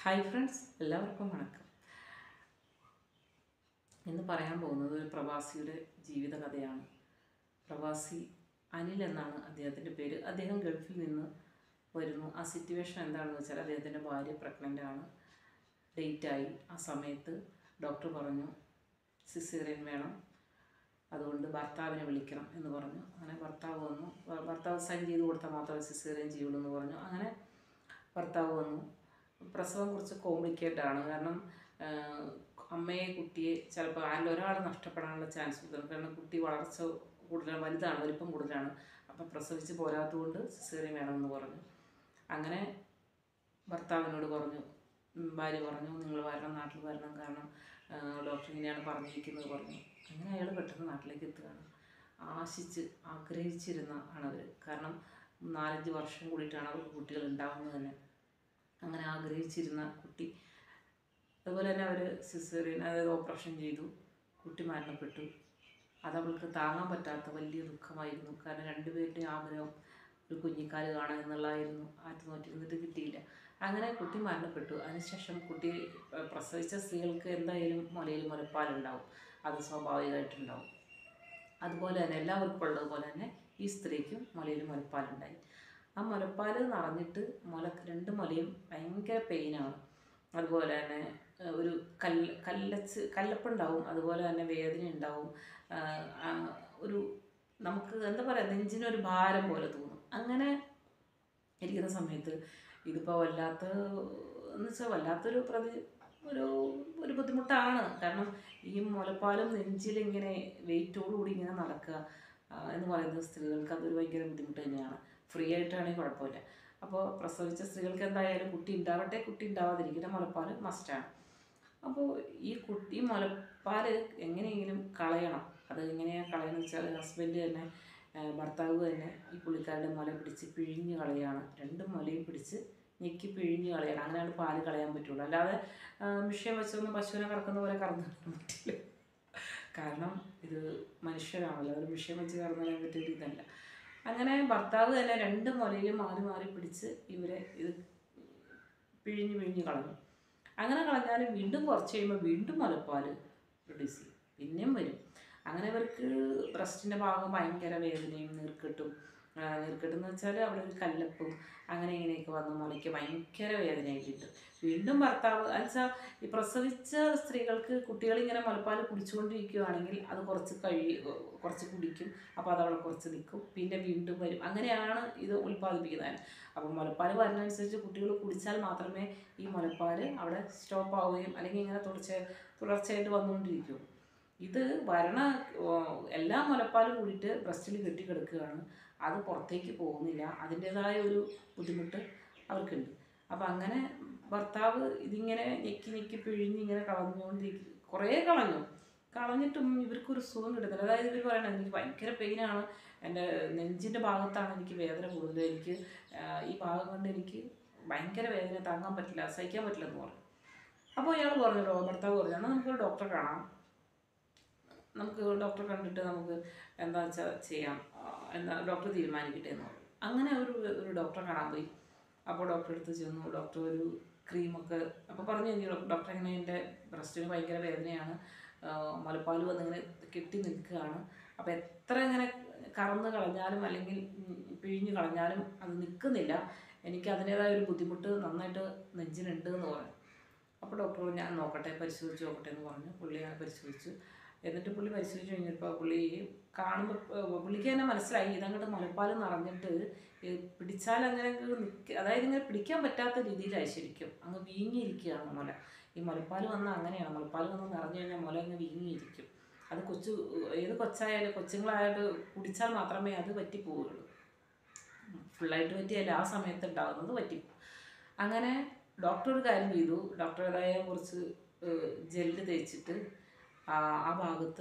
Hi friends എല്ലാവർക്കും വണക്കം ഇന്ന് പറയാൻ പോകുന്നത് ഒരു പ്രവാസിയുടെ ജീവിത കഥയാണ് പ്രവാസി അനിൽ എന്നാണ് അദ്ദേഹത്തിൻ്റെ പേര് അദ്ദേഹം ഗൾഫിൽ നിന്ന് വരുന്നു ആ സിറ്റുവേഷൻ എന്താണെന്ന് വെച്ചാൽ അദ്ദേഹത്തിൻ്റെ ഭാര്യ പ്രഗ്നൻ്റ് ആണ് ഡേറ്റായി ആ സമയത്ത് ഡോക്ടർ പറഞ്ഞു സിസേറിയൻ വേണം അതുകൊണ്ട് ഭർത്താവിനെ വിളിക്കണം എന്ന് പറഞ്ഞു അങ്ങനെ ഭർത്താവ് വന്നു ഭ- ഭർത്താവ് സൈൻ ചെയ്ത് കൊടുത്താൽ മാത്രമേ സിസേറിയൻ ചെയ്യുള്ളൂ എന്ന് പറഞ്ഞു അങ്ങനെ ഭർത്താവ് വന്നു പ്രസവം കുറച്ച് കോംപ്ലിക്കേറ്റഡ് ആണ് കാരണം ആഹ്, അമ്മയെ കുട്ടിയെ ചിലപ്പോൾ ആരിൽ ഒരാൾ നഷ്ടപ്പെടാനുള്ള ചാൻസ് കൂടുതലാണ് കാരണം കുട്ടി വളർച്ച കൂടുതലാണ് വലുതാണ് വലിപ്പം കൂടുതലാണ് അപ്പം പ്രസവിച്ച് പോരാത്തതുകൊണ്ട് സിസേറിയൻ വേണമെന്ന് പറഞ്ഞു അങ്ങനെ ഭർത്താവിനോട് പറഞ്ഞു ഉം, ഭാര്യ പറഞ്ഞു നിങ്ങൾ വരണം നാട്ടിൽ വരണം കാരണം ആ, ഡോക്ടർ ഇങ്ങനെയാണ് പറഞ്ഞിരിക്കുന്നത് പറഞ്ഞു അങ്ങനെ അയാൾ പെട്ടെന്ന് നാട്ടിലേക്ക് എത്തുകയാണ് ആശിച്ച് ആഗ്രഹിച്ചിരുന്ന ആണ് അവർ കാരണം നാലഞ്ച് വർഷം കൂടിയിട്ടാണ് അവർക്ക് കുട്ടികൾ ഉണ്ടാവുന്നത് തന്നെ അങ്ങനെ ആഗ്രഹിച്ചിരുന്ന കുട്ടി അതുപോലെ തന്നെ അവർ സിസേറിയൻ അതായത് ഓപ്പറേഷൻ ചെയ്തു കുട്ടി മരണപ്പെട്ടു അത് അവൾക്ക് താങ്ങാൻ പറ്റാത്ത വലിയ ദുഃഖമായിരുന്നു കാരണം രണ്ടുപേരുടെയും ആഗ്രഹം ഒരു കുഞ്ഞിക്കാല് കാണുക എന്നുള്ളതായിരുന്നു ആറ്റ് നോറ്റിരുന്നിട്ട് കിട്ടിയില്ല അങ്ങനെ കുട്ടി മരണപ്പെട്ടു അതിനുശേഷം കുട്ടി ഏഹ്, പ്രസവിച്ച സ്ത്രീകൾക്ക് എന്തായാലും മുലയിൽ മുലപ്പാലുണ്ടാവും അത് സ്വാഭാവികമായിട്ടുണ്ടാവും അതുപോലെ തന്നെ എല്ലാവർക്കും ഉള്ളതുപോലെ തന്നെ ഈ സ്ത്രീക്കും മുലയിൽ മുലപ്പാലുണ്ടായി ആ മുലപ്പാൽ നിറഞ്ഞിട്ട് മുല രണ്ട് മുലയും ഭയങ്കര പെയിനാണ് അതുപോലെ തന്നെ ഏഹ്, ഒരു കല്ല് കല്ലച്ച് കല്ലപ്പുണ്ടാവും അതുപോലെ തന്നെ വേദന ഉണ്ടാവും ആഹ്, ആ ഒരു നമുക്ക് എന്താ പറയുക നെഞ്ചിനൊരു ഭാരം പോലെ തോന്നും അങ്ങനെ ഇരിക്കുന്ന സമയത്ത് ഇതിപ്പോൾ വല്ലാത്ത എന്ന് വെച്ചാൽ വല്ലാത്തൊരു പ്രതി ഒരു ഒരു ബുദ്ധിമുട്ടാണ് കാരണം ഈ മുലപ്പാലും നെഞ്ചിലിങ്ങനെ വെയിറ്റോടുകൂടി ഇങ്ങനെ നടക്കുക ആ, എന്ന് പറയുന്നത് സ്ത്രീകൾക്ക് അതൊരു ഭയങ്കര ബുദ്ധിമുട്ട് തന്നെയാണ് ഫ്രീ ആയിട്ടാണെങ്കിൽ കുഴപ്പമില്ല അപ്പോൾ പ്രസവിച്ച സ്ത്രീകൾക്ക് എന്തായാലും കുട്ടി ഉണ്ടാവട്ടെ കുട്ടി ഉണ്ടാവാതിരിക്കട്ടെ മുലപ്പാൽ മസ്റ്റാണ് അപ്പോൾ ഈ കുട്ടി ഈ മുലപ്പാൽ എങ്ങനെയെങ്കിലും കളയണം അത് എങ്ങനെയാണ് കളയണമെന്ന് വെച്ചാൽ ഹസ്ബൻഡ് തന്നെ ആ, ഭർത്താവ് തന്നെ ഈ പുള്ളിക്കാരുടെ മുല പിടിച്ച് പിഴിഞ്ഞ് കളയാണ് രണ്ട് മുലയും പിടിച്ച് ഞെക്കി പിഴിഞ്ഞ് കളയണം അങ്ങനെയാണ് പാല് കളയാൻ പറ്റുള്ളൂ അല്ലാതെ ആ, മിഷ്യൻ വെച്ചൊന്നും പശുവിനെ കറക്കുന്ന പോലെ കറന്നു കളയാൻ പറ്റില്ല കാരണം ഇത് മനുഷ്യരാണല്ലോ ഒരു മിഷ്യൻ വെച്ച് കറന്നു കളയാൻ പറ്റിയ ഇതല്ല അങ്ങനെ ഭർത്താവ് തന്നെ രണ്ട് മുലയിലും മാറി മാറി പിടിച്ച് ഇവരെ ഇത് പിഴിഞ്ഞ് പിഴിഞ്ഞ് കളഞ്ഞു അങ്ങനെ കളഞ്ഞാലും വീണ്ടും കുറച്ച് കഴിയുമ്പോൾ വീണ്ടും മുലപ്പാൽ പ്രൊഡ്യൂസ് ചെയ്യും പിന്നെയും വരും അങ്ങനെ ഇവർക്ക് ബ്രസ്റ്റിൻ്റെ ഭാഗം ഭയങ്കര വേദനയും നീർക്കെട്ടും ആ, നീർക്കെട്ട് എന്ന് വെച്ചാൽ അവിടെ ഒരു കല്ലപ്പും അങ്ങനെ ഇങ്ങനെയൊക്കെ വന്ന് മുലയ്ക്ക് ഭയങ്കര വേദനയായിട്ട് വീണ്ടും ഭർത്താവ് എന്നുവെച്ചാൽ ഈ പ്രസവിച്ച സ്ത്രീകൾക്ക് കുട്ടികളിങ്ങനെ മുലപ്പാൽ കുടിച്ചുകൊണ്ടിരിക്കുകയാണെങ്കിൽ അത് കുറച്ച് കഴി കുറച്ച് കുടിക്കും അപ്പോൾ അത് അവിടെ കുറച്ച് നിൽക്കും പിന്നെ വീണ്ടും വരും അങ്ങനെയാണ് ഇത് ഉൽപ്പാദിപ്പിക്കുന്നത് അപ്പോൾ മുലപ്പാൽ വരുന്നതനുസരിച്ച് കുട്ടികൾ കുടിച്ചാൽ മാത്രമേ ഈ മുലപ്പാൽ അവിടെ സ്റ്റോപ്പ് ആവുകയും അല്ലെങ്കിൽ ഇങ്ങനെ തുടർച്ച തുടർച്ചയായിട്ട് വന്നുകൊണ്ടിരിക്കും ഇത് വരണ ഓ, എല്ലാ മുലപ്പാലും കൂടിയിട്ട് ബ്രസ്റ്റിൽ കെട്ടിക്കിടക്കുകയാണ് അത് പുറത്തേക്ക് പോകുന്നില്ല അതിൻ്റെതായ ഒരു ബുദ്ധിമുട്ട് അവർക്കുണ്ട് അപ്പം അങ്ങനെ ഭർത്താവ് ഇതിങ്ങനെ ഞെക്കി ഞെക്കി പിഴിഞ്ഞ് ഇങ്ങനെ കളഞ്ഞുകൊണ്ടിരിക്കും കുറേ കളഞ്ഞു കളഞ്ഞിട്ടും ഇവർക്കൊരു സുഖം കിട്ടുന്നില്ല അതായത് ഇവർ പറയണത് എനിക്ക് ഭയങ്കര പെയിനാണ് എൻ്റെ നെഞ്ചിൻ്റെ ഭാഗത്താണ് എനിക്ക് വേദന കൂടുതൽ എനിക്ക് ആ, ഈ ഭാഗം കൊണ്ട് എനിക്ക് ഭയങ്കര വേദന താങ്ങാൻ പറ്റില്ല സഹിക്കാൻ പറ്റില്ല എന്ന് പറഞ്ഞു അപ്പോൾ ഇയാൾ പറഞ്ഞു "ഡോ- ഭർത്താവ് പറഞ്ഞു എന്നാൽ നമുക്കൊരു ഡോക്ടറെ കാണാം നമുക്ക് ഡോക്ടറെ കണ്ടിട്ട് നമുക്ക് എന്താ വെച്ചാൽ ചെയ്യാം ആ, എന്താ ഡോക്ടർ തീരുമാനിക്കട്ടെ എന്ന് പറഞ്ഞു അങ്ങനെ ഒരു ഒരു ഡോക്ടറെ കാണാൻ പോയി അപ്പോൾ ഡോക്ടറെ അടുത്ത് ചെന്നു ഡോക്ടർ ഒരു ക്രീമൊക്കെ അപ്പോൾ പറഞ്ഞു കഴിഞ്ഞു ഡോക്ടർ ഇങ്ങനെ എൻ്റെ ബ്രസ്റ്റിന് ഭയങ്കര വേദനയാണ് ആ, മുലപ്പാൽ വന്നിങ്ങനെ കെട്ടി നിൽക്കുകയാണ് അപ്പോൾ എത്ര ഇങ്ങനെ കറന്ന് കളഞ്ഞാലും അല്ലെങ്കിൽ ഉം, പിഴിഞ്ഞ് കളഞ്ഞാലും അത് നിൽക്കുന്നില്ല എനിക്ക് അതിൻ്റേതായ ഒരു ബുദ്ധിമുട്ട് നന്നായിട്ട് നെഞ്ചിനുണ്ട് എന്ന് പറഞ്ഞു അപ്പോൾ ഡോക്ടർ പറഞ്ഞു, ഞാൻ നോക്കട്ടെ പരിശോധിച്ച് നോക്കട്ടെ എന്ന് പറഞ്ഞു പുള്ളി അങ്ങനെ പരിശോധിച്ചു എന്നിട്ട് പുള്ളി പരിശോധിച്ച് കഴിഞ്ഞപ്പോൾ പുള്ളി കാണുമ്പോൾ പുള്ളിക്ക് തന്നെ മനസ്സിലായി ഇതങ്ങോട്ട് മുലപ്പാൽ നിറഞ്ഞിട്ട് ഈ പിടിച്ചാൽ അങ്ങനെ അങ്ങ് നിൽക്ക അതായത് ഇങ്ങനെ പിടിക്കാൻ പറ്റാത്ത രീതിയിലായി ശരിക്കും അങ്ങ് വീങ്ങിയിരിക്കുകയാണ് മുല ഈ മുലപ്പാൽ വന്നാൽ അങ്ങനെയാണ് മുലപ്പാൽ വന്ന് നിറഞ്ഞു കഴിഞ്ഞാൽ മുല അങ്ങ് വീങ്ങിയിരിക്കും അത് കൊച്ചു ഏത് കൊച്ചായാലും കൊച്ചുങ്ങളായിട്ട് കുടിച്ചാൽ മാത്രമേ അത് പറ്റിപ്പോവുകയുള്ളൂ ഫുള്ളായിട്ട് പറ്റിയല്ല ആ സമയത്ത് ഉണ്ടാകുന്നത് പറ്റിപ്പോവും അങ്ങനെ ഡോക്ടർ ഒരു കാര്യം ചെയ്തു ഡോക്ടറുടേതായ കുറച്ച് ജെല്ല് തേച്ചിട്ട് ആ ആ ഭാഗത്ത്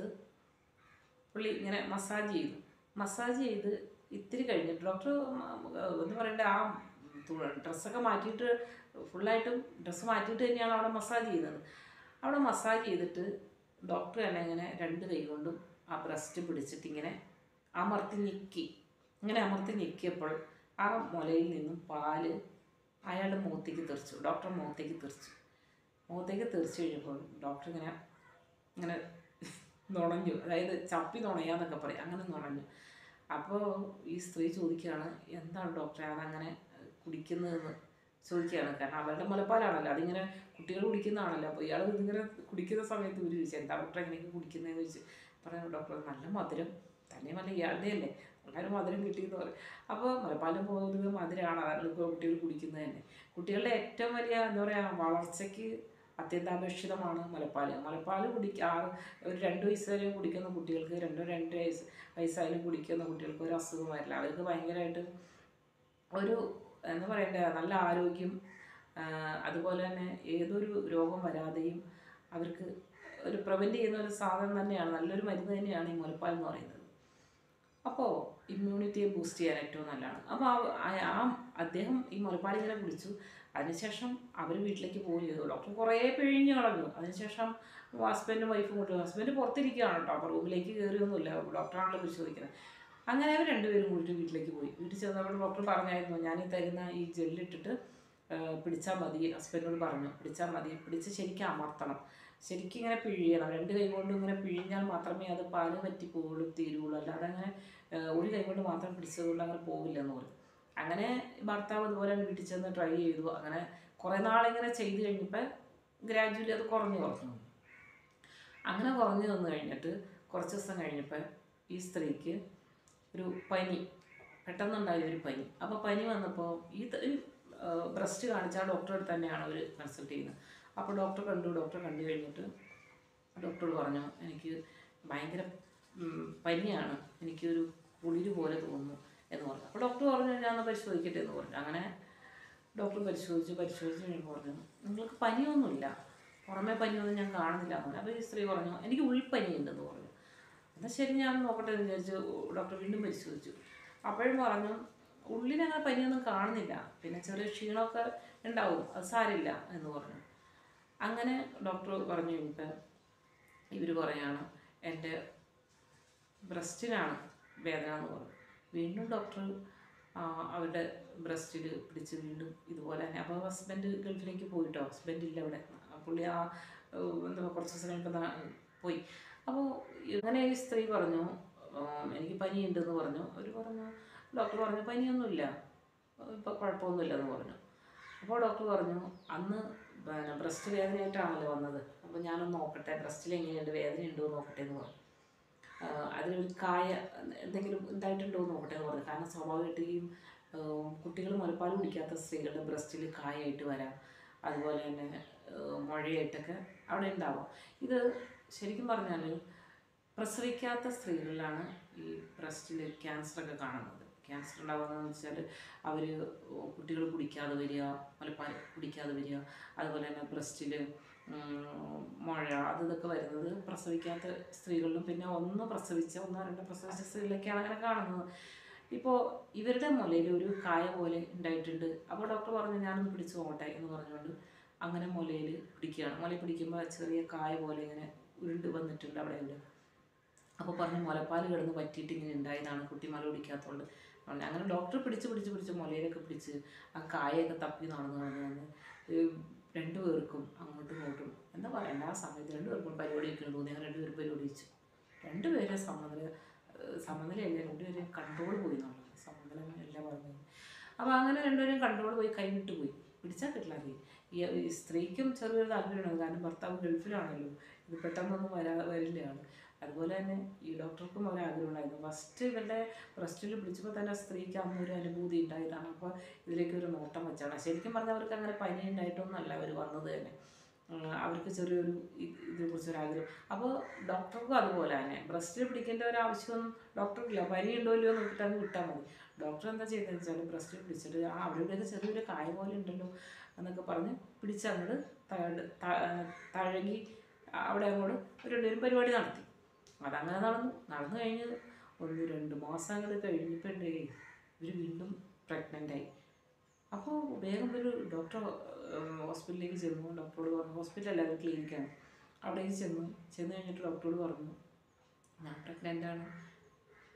പുള്ളി ഇങ്ങനെ മസാജ് ചെയ്തു മസാജ് ചെയ്ത് ഇത്തിരി കഴിഞ്ഞിട്ട് ഡോക്ടർ എന്ന് പറയണ്ടേ ആ ഡ്രസ്സൊക്കെ മാറ്റിയിട്ട് ഫുള്ളായിട്ടും ഡ്രസ്സ് മാറ്റിയിട്ട് തന്നെയാണ് അവിടെ മസാജ് ചെയ്യുന്നത് അവിടെ മസാജ് ചെയ്തിട്ട് ഡോക്ടർ തന്നെ ഇങ്ങനെ രണ്ട് കൈ കൊണ്ടും ആ ബ്രസ്റ്റ് പിടിച്ചിട്ട് ഇങ്ങനെ അമർത്തി ഞെക്കി ഇങ്ങനെ അമർത്തി ഞെക്കിയപ്പോൾ ആ മുലയിൽ നിന്നും പാല് അയാളുടെ മുഖത്തേക്ക് തെറിച്ചു ഡോക്ടർ മുഖത്തേക്ക് തെറിച്ചു മുഖത്തേക്ക് തെറിച്ച് കഴിഞ്ഞപ്പോൾ ഡോക്ടർ ഇങ്ങനെ ഇങ്ങനെ നുണഞ്ഞു അതായത് ചപ്പി നുണയാന്നൊക്കെ പറയും അങ്ങനെ നുണഞ്ഞു അപ്പോൾ ഈ സ്ത്രീ ചോദിക്കുകയാണ് എന്താണ് ഡോക്ടറെ അതങ്ങനെ കുടിക്കുന്നതെന്ന് ചോദിക്കുകയാണ് കാരണം അവരുടെ മുലപ്പാലാണല്ലോ അതിങ്ങനെ കുട്ടികൾ കുടിക്കുന്നതാണല്ലോ അപ്പോൾ ഇയാൾ ഇതിങ്ങനെ കുടിക്കുന്ന സമയത്ത് ഇവർ ചോദിച്ചു എന്താ ഡോക്ടറെ എങ്ങനെയൊക്കെ കുടിക്കുന്നതെന്ന് ചോദിച്ചു പറഞ്ഞു ഡോക്ടർ നല്ല മധുരം തന്നെയുമല്ല ഇയാളുടെ അല്ലേ വളരെ മധുരം കിട്ടിയെന്ന് പറയും അപ്പോൾ മുലപ്പാലും പോകുന്നത് മധുരമാണ് അതാണ് ഇപ്പോൾ കുട്ടികൾ കുടിക്കുന്നത് തന്നെ കുട്ടികളുടെ ഏറ്റവും വലിയ എന്താ പറയുക വളർച്ചയ്ക്ക് അത്യന്താപേക്ഷിതമാണ് മുലപ്പാൽ മുലപ്പാൽ കുടിക്കുക ആറ് ഒരു രണ്ട് വയസ്സ് വരെ കുടിക്കുന്ന കുട്ടികൾക്ക് രണ്ടോ രണ്ട് വയസ്സ് വയസ്സായാലും കുടിക്കുന്ന കുട്ടികൾക്ക് ഒരു അസുഖം വരില്ല അവർക്ക് ഭയങ്കരമായിട്ട് ഒരു എന്താ പറയണ്ടേ നല്ല ആരോഗ്യം ആ, അതുപോലെ തന്നെ ഏതൊരു രോഗം വരാതെയും അവർക്ക് ഒരു പ്രിവെൻറ്റ് ചെയ്യുന്ന ഒരു സാധനം തന്നെയാണ് നല്ലൊരു മരുന്ന് തന്നെയാണ് ഈ മുലപ്പാൽ എന്ന് പറയുന്നത് അപ്പോൾ ഇമ്മ്യൂണിറ്റിയെ ബൂസ്റ്റ് ചെയ്യാൻ ഏറ്റവും നല്ലതാണ് അപ്പോൾ ആ ആ അദ്ദേഹം ഈ മുലപ്പാൽ ഇങ്ങനെ കുടിച്ചു അതിനുശേഷം അവർ വീട്ടിലേക്ക് പോയി ഡോക്ടർ കുറേ പിഴിഞ്ഞ് കളഞ്ഞു അതിനുശേഷം ഹസ്ബൻഡും വൈഫും കൂട്ടി ഹസ്ബൻഡ് പുറത്തിരിക്കുകയാണ് കേട്ടോ അപ്പോൾ റൂമിലേക്ക് കയറിയൊന്നുമില്ല ഡോക്ടറാണല്ലോ പരിശോധിക്കുന്നത് അങ്ങനെ അവർ രണ്ടുപേരും കൂടിയിട്ട് വീട്ടിലേക്ക് പോയി വീട്ടിൽ ചെന്നപ്പോൾ ഡോക്ടർ പറഞ്ഞായിരുന്നു ഞാൻ ഈ തരുന്ന ഈ ജെല്ലിട്ടിട്ട് പിടിച്ചാൽ മതി ഹസ്ബൻഡിനോട് പറഞ്ഞു പിടിച്ചാൽ മതി പിടിച്ച് ശരിക്കും അമർത്തണം ശരിക്കും ഇങ്ങനെ പിഴിയണം രണ്ട് കൈ കൊണ്ട് ഇങ്ങനെ പിഴിഞ്ഞാൽ മാത്രമേ അത് പാല് പറ്റി പോവുള്ളൂ തീരുള്ളൂ അല്ലാതെ അങ്ങനെ ആ, ഒരു കൈ കൊണ്ട് മാത്രം പിടിച്ചതുകൊണ്ട് അങ്ങനെ പോവില്ലെന്ന് പറഞ്ഞു അങ്ങനെ ഭർത്താവ് ഇതുപോലെ വീട്ടിൽ ചെന്ന് ട്രൈ ചെയ്തു അങ്ങനെ കുറേ നാളിങ്ങനെ ചെയ്ത് കഴിഞ്ഞപ്പോൾ ഗ്രാജുവലി അത് കുറഞ്ഞു കുറഞ്ഞു വന്നു. അങ്ങനെ കുറഞ്ഞു വന്നു കഴിഞ്ഞിട്ട് കുറച്ച് ദിവസം കഴിഞ്ഞപ്പോൾ ഈ സ്ത്രീക്ക് ഒരു പനി പെട്ടെന്നുണ്ടായ ഒരു പനി അപ്പോൾ പനി വന്നപ്പോൾ ഈ ബ്രസ്റ്റ് കാണിച്ച ആ ഡോക്ടറെ അടുത്ത് തന്നെയാണ് അവർ കൺസൾട്ട് ചെയ്യുന്നത് അപ്പോൾ ഡോക്ടർ കണ്ടു ഡോക്ടറെ കണ്ടു കഴിഞ്ഞിട്ട് ഡോക്ടറോട് പറഞ്ഞു എനിക്ക് ഭയങ്കര ഉം, പനിയാണ് എനിക്കൊരു കുളിര് പോലെ തോന്നുന്നു എന്ന് പറഞ്ഞു അപ്പോൾ ഡോക്ടർ പറഞ്ഞു ഞാൻ പരിശോധിക്കട്ടെ എന്ന് പറഞ്ഞു അങ്ങനെ ഡോക്ടർ പരിശോധിച്ചു പരിശോധിച്ച് കഴിഞ്ഞപ്പോൾ പറഞ്ഞു നിങ്ങൾക്ക് പനിയൊന്നുമില്ല പുറമേ പനിയൊന്നും ഞാൻ കാണുന്നില്ല എന്ന് പറഞ്ഞു അപ്പോൾ ഈ സ്ത്രീ പറഞ്ഞു എനിക്ക് ഉൾപ്പനി ഉണ്ടെന്ന് പറഞ്ഞു എന്നാൽ ശരി ഞാൻ നോക്കട്ടെ എന്ന് വിചാരിച്ചു ഡോക്ടർ വീണ്ടും പരിശോധിച്ചു അപ്പോഴും പറഞ്ഞു ഉള്ളിലങ്ങനെ പനിയൊന്നും കാണുന്നില്ല പിന്നെ ചെറിയ ക്ഷീണമൊക്കെ ഉണ്ടാവും അത് സാരില്ല എന്ന് പറഞ്ഞു അങ്ങനെ ഡോക്ടർ പറഞ്ഞു കഴിഞ്ഞപ്പോൾ ഇവർ പറയാണ് എൻ്റെ ബ്രസ്റ്റിനാണ് വേദന എന്ന് പറഞ്ഞു വീണ്ടും ഡോക്ടർ അവരുടെ ബ്രസ്റ്റിൽ പിടിച്ച് വീണ്ടും ഇതുപോലെ തന്നെ അപ്പോൾ ഹസ്ബൻഡ് ഗൾഫിലേക്ക് പോയിട്ടോ ഹസ്ബൻഡ് ഇല്ല അവിടെ ആ പുള്ളി ആ ഏഹ്, എന്താ കുറച്ച് ദിവസം കഴിയുമ്പോൾ നാ- പോയി അപ്പോൾ ഇങ്ങനെ ഈ സ്ത്രീ പറഞ്ഞു ഉം, എനിക്ക് പനിയുണ്ടെന്ന് പറഞ്ഞു അവർ പറഞ്ഞു ഡോക്ടർ പറഞ്ഞു പനിയൊന്നുമില്ല ഇപ്പോൾ കുഴപ്പമൊന്നുമില്ല എന്ന് പറഞ്ഞു അപ്പോൾ ഡോക്ടർ പറഞ്ഞു അന്ന് പിന്നെ ബ്രസ്റ്റ് വേദനയായിട്ടാണല്ലോ വന്നത് അപ്പോൾ ഞാനൊന്ന് നോക്കട്ടെ ബ്രസ്റ്റിൽ എങ്ങനെയുണ്ട് വേദന ഉണ്ടോ എന്ന് നോക്കട്ടെ എന്ന് പറഞ്ഞു ആ, അതിലൊരു കായ എന്തെങ്കിലും ഉണ്ടായിട്ടുണ്ടോ എന്ന് നോക്കട്ടെ എന്ന് പറഞ്ഞു കാരണം സ്വാഭാവികമായിട്ട് ഈ കുട്ടികൾ മുലപ്പാൽ കുടിക്കാത്ത സ്ത്രീകളുടെ ബ്രസ്റ്റിൽ കായായിട്ട് വരാം അതുപോലെ തന്നെ ആ, മുഴയായിട്ടൊക്കെ അവിടെ ഉണ്ടാവാം ഇത് ശരിക്കും പറഞ്ഞാൽ പ്രസവിക്കാത്ത സ്ത്രീകളിലാണ് ഈ ബ്രസ്റ്റിൽ ക്യാൻസറൊക്കെ കാണുന്നത് ക്യാൻസർ ഉണ്ടാകുന്നതെന്ന് വെച്ചാൽ അവർ കുട്ടികൾ കുടിക്കാതെ വരിക മുലപ്പാൽ കുടിക്കാതെ വരിക അതുപോലെ തന്നെ ബ്രസ്റ്റിൽ മുഴ അത് ഇതൊക്കെ വരുന്നത് പ്രസവിക്കാത്ത സ്ത്രീകളിലും പിന്നെ ഒന്ന് പ്രസവിച്ച ഒന്നോ രണ്ടോ പ്രസവിച്ച സ്ത്രീകളിലൊക്കെയാണ് അങ്ങനെ കാണുന്നത് ഇപ്പോൾ ഇവരുടെ മുലയിൽ ഒരു കായ പോലെ ഉണ്ടായിട്ടുണ്ട് അപ്പോൾ ഡോക്ടർ പറഞ്ഞു ഞാനൊന്ന് പിടിച്ചു നോക്കട്ടെ എന്ന് പറഞ്ഞുകൊണ്ട് അങ്ങനെ മുലയിൽ പിടിക്കുകയാണ് മുലയിൽ പിടിക്കുമ്പോൾ ചെറിയ കായ പോലെ ഇങ്ങനെ ഉരുണ്ട് വന്നിട്ടുണ്ട് അവിടെ ഉണ്ട് അപ്പോൾ പറഞ്ഞു മുലപ്പാൽ കിടന്ന് പറ്റിയിട്ട് ഇങ്ങനെ ഉണ്ടായതാണ് കുട്ടി മുല കുടിക്കാത്തതുകൊണ്ട് പറഞ്ഞു അങ്ങനെ ഡോക്ടർ പിടിച്ച് പിടിച്ച് പിടിച്ച് മുലയിലൊക്കെ പിടിച്ച് ആ കായൊക്കെ തപ്പി നടന്ന് നടന്ന് നടന്ന് ഈ രണ്ടുപേർക്കും അങ്ങോട്ടും ഇങ്ങോട്ടും എന്താ പറയണ്ട ആ സമയത്ത് രണ്ടുപേർക്കും പരിപാടി വെക്കണം തോന്നി അങ്ങനെ രണ്ടുപേരും പരിപാടി വെച്ചു രണ്ടുപേരെ സമനില ഏഹ് സമനിലയല്ല രണ്ടുപേരെയും കൺട്രോൾ പോയി എന്നുള്ളത് സമനില അല്ല പറഞ്ഞത് അപ്പോൾ അങ്ങനെ രണ്ടുപേരും കൺട്രോൾ പോയി കൈവിട്ട് പോയി പിടിച്ചാൽ കിട്ടില്ല അത് ഈ ഈ സ്ത്രീക്കും ചെറിയൊരു താല്പര്യമാണ് കാരണം ഭർത്താവ് ഗൾഫിലാണല്ലോ ഇത് പെട്ടെന്നൊന്നും വരാ വരില്ല ആള് അതുപോലെ തന്നെ ഈ ഡോക്ടർക്കും ഒരു ആഗ്രഹം ഉണ്ടായിരുന്നു ഫസ്റ്റ് ഇവരുടെ ബ്രസ്റ്റിൽ പിടിച്ചപ്പോൾ തന്നെ സ്ത്രീക്ക് അന്ന് ഒരു അനുഭൂതി ഉണ്ടായതാണ് അപ്പോൾ ഇതിലേക്ക് ഒരു നോട്ടം വെച്ചാണ് ശരിക്കും പറഞ്ഞാൽ അവർക്ക് അങ്ങനെ പനി ഉണ്ടായിട്ടൊന്നും അല്ല അവർ വന്നത് തന്നെ ഉം, അവർക്ക് ചെറിയൊരു ഇ- ഇതിനെക്കുറിച്ചൊരു ആഗ്രഹം അപ്പോൾ ഡോക്ടർക്കും അതുപോലെ തന്നെ ബ്രസ്റ്റിൽ പിടിക്കേണ്ട ഒരു ആവശ്യമൊന്നും ഡോക്ടർക്കില്ല പനി ഉണ്ടോ ഇല്ലയോ നോക്കിയിട്ട് അങ്ങ് വിട്ടാൽ മതി ഡോക്ടർ എന്താ ചെയ്തതെന്ന് വെച്ചാൽ ബ്രസ്റ്റിൽ പിടിച്ചിട്ട് ആ അവിടെയൊക്കെ ചെറിയൊരു കായ പോലെ ഉണ്ടല്ലോ എന്നൊക്കെ പറഞ്ഞ് പിടിച്ചങ്ങോട്ട് തഴ- ത- തഴകി അവിടെ അങ്ങോട്ട് ഒരു രണ്ടുപേരും പരിപാടി നടത്തി അതങ്ങനെ നടന്നു നടന്നു കഴിഞ്ഞ് ഒന്ന് രണ്ട് മാസം അങ്ങോട്ട് കഴിഞ്ഞപ്പോഴേ ഇവർ വീണ്ടും പ്രഗ്നൻ്റായി അപ്പോൾ വേഗം ഒരു ഡോക്ടർ ഹോസ്പിറ്റലിലേക്ക് ചെന്നു ഡോക്ടറോട് പറഞ്ഞു ഹോസ്പിറ്റലല്ല അത് ക്ലിനിക്കാണ് അവിടേക്ക് ചെന്നു ചെന്ന് കഴിഞ്ഞിട്ട് ഡോക്ടറോട് പറഞ്ഞു ഞാൻ പ്രഗ്നൻ്റ് ആണ്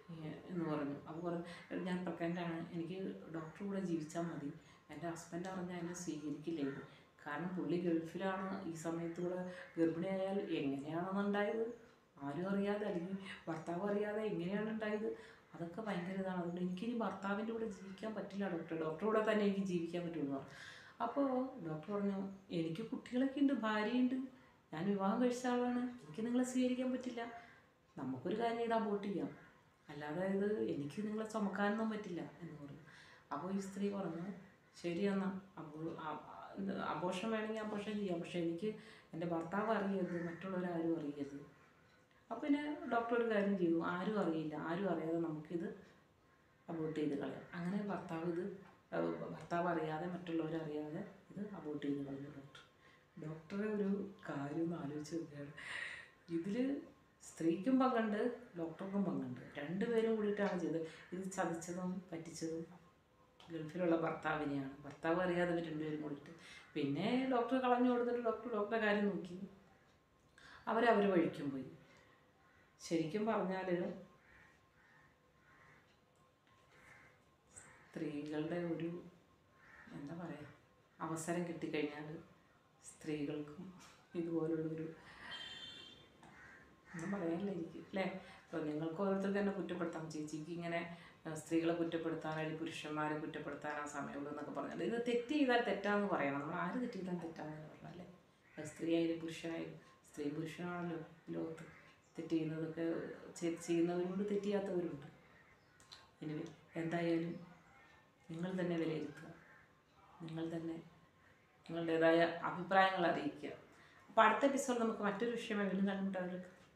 ഏ, എന്ന് പറഞ്ഞു അപ്പോൾ പറഞ്ഞു ഞാൻ പ്രഗ്നൻ്റാണ് എനിക്ക് ഡോക്ടർ കൂടെ ജീവിച്ചാൽ മതി എൻ്റെ ഹസ്ബൻഡ് അറിഞ്ഞാൽ എന്നെ സ്വീകരിക്കില്ലായിരുന്നു കാരണം പുള്ളി ഗൾഫിലാണ് ഈ സമയത്ത് കൂടെ ഗർഭിണിയായാൽ എങ്ങനെയാണെന്നുണ്ടായത് ആരും അറിയാതെ അല്ലെങ്കിൽ ഭർത്താവ് അറിയാതെ എങ്ങനെയാണ് ഉണ്ടായത് അതൊക്കെ ഭയങ്കര ഇതാണ് അതുകൊണ്ട് എനിക്കിനി ഭർത്താവിൻ്റെ കൂടെ ജീവിക്കാൻ പറ്റില്ല ഡോക്ടർ ഡോക്ടറുടെ കൂടെ തന്നെ എനിക്ക് ജീവിക്കാൻ പറ്റുള്ളൂ എന്ന് പറഞ്ഞു അപ്പോൾ ഡോക്ടർ പറഞ്ഞു എനിക്ക് കുട്ടികളൊക്കെ ഉണ്ട് ഭാര്യയുണ്ട് ഞാൻ വിവാഹം കഴിച്ച ആളാണ് എനിക്ക് നിങ്ങളെ സ്വീകരിക്കാൻ പറ്റില്ല നമുക്കൊരു കാര്യം ചെയ്ത് അബോട്ട് ചെയ്യാം അല്ലാതെ ഇത് എനിക്ക് നിങ്ങളെ ചുമക്കാനൊന്നും പറ്റില്ല എന്ന് പറഞ്ഞു അപ്പോൾ ഈ സ്ത്രീ പറഞ്ഞു ശരി എന്നാൽ അപ്പോൾ അബോഷം വേണമെങ്കിൽ അബോഷം ചെയ്യാം പക്ഷേ എനിക്ക് എൻ്റെ ഭർത്താവ് അറിയരുത് മറ്റുള്ളവരാരും അറിയരുത് അപ്പോൾ പിന്നെ ഡോക്ടർ ഒരു കാര്യം ചെയ്തു ആരും അറിയില്ല ആരും അറിയാതെ നമുക്കിത് അബോട്ട് ചെയ്ത് കളയാം അങ്ങനെ ഭർത്താവ് ഇത് ഏഹ് ഭർത്താവ് അറിയാതെ മറ്റുള്ളവർ അറിയാതെ ഇത് അബോട്ട് ചെയ്ത് കളഞ്ഞു ഡോക്ടർ ഡോക്ടറെ ഒരു കാര്യം ഒന്ന് ആലോചിച്ച് നോക്കുകയാണ് ഇതിൽ സ്ത്രീക്കും പങ്കുണ്ട് ഡോക്ടർക്കും പങ്കുണ്ട് രണ്ടുപേരും കൂടിയിട്ടാണ് ചെയ്തത് ഇത് ചതിച്ചതും പറ്റിച്ചതും ഗൾഫിലുള്ള ഭർത്താവിനെയാണ് ഭർത്താവ് അറിയാതെ ഇവർ രണ്ടുപേരും കൂടിയിട്ട് പിന്നെ ഡോക്ടർ കളഞ്ഞു കൊടുത്തിട്ട് ഡോക്ടർ ഡോക്ടറുടെ കാര്യം നോക്കി അവരവർ വഴിക്കും പോയി ശരിക്കും പറഞ്ഞാൽ സ്ത്രീകളുടെ ഒരു എന്താ പറയുക അവസരം കിട്ടിക്കഴിഞ്ഞാൽ സ്ത്രീകൾക്കും ഇതുപോലുള്ളൊരു ഒന്നും പറയാനില്ല എനിക്ക് അല്ലേ ഇപ്പോൾ നിങ്ങൾക്ക് ഓരോരുത്തർക്ക് തന്നെ കുറ്റപ്പെടുത്താം ചേച്ചിക്ക് ഇങ്ങനെ ആ, സ്ത്രീകളെ കുറ്റപ്പെടുത്താൻ അല്ലെങ്കിൽ പുരുഷന്മാരെ കുറ്റപ്പെടുത്താനാ സമയമുള്ളൂ എന്നൊക്കെ പറഞ്ഞാൽ ഇത് തെറ്റ് ചെയ്താൽ തെറ്റാന്ന് പറയണം നമ്മൾ ആര് തെറ്റ് ചെയ്താൽ തെറ്റാന്ന് പറഞ്ഞല്ലേ അത് സ്ത്രീ ആയാലും പുരുഷനായാലും സ്ത്രീ പുരുഷനാണല്ലോ ഈ ലോകത്ത് തെറ്റ് ചെയ്യുന്നതൊക്കെ ചെ- ചെയ്യുന്നവരുണ്ട് തെറ്റ് ചെയ്യാത്തവരുണ്ട് ഇനി എന്തായാലും നിങ്ങൾ തന്നെ വിലയിരുത്തുക നിങ്ങൾ തന്നെ നിങ്ങളുടേതായ അഭിപ്രായങ്ങൾ അറിയിക്കുക അപ്പോൾ അടുത്ത എപ്പിസോഡ് നമുക്ക് മറ്റൊരു വിഷയമായി വീണ്ടും കണ്ടുമുട്ടാം